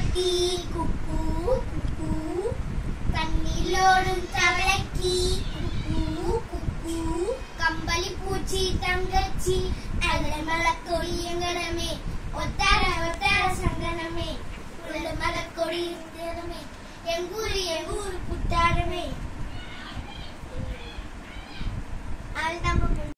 கொத்தி குக்கு குக்கு கண்ணிலோடும் தவளைக்கு குக்கு குக்கு கம்பளி பூச்சி தங்கச்சி அல்ல மலக்கொடி எங்கனமே ஒத்தார ஒத்தார சங்கனமே உள்ள மலக்கொடி இருந்தனமே எங்கூரு எங்கூரு புத்தாரமே அதுதான்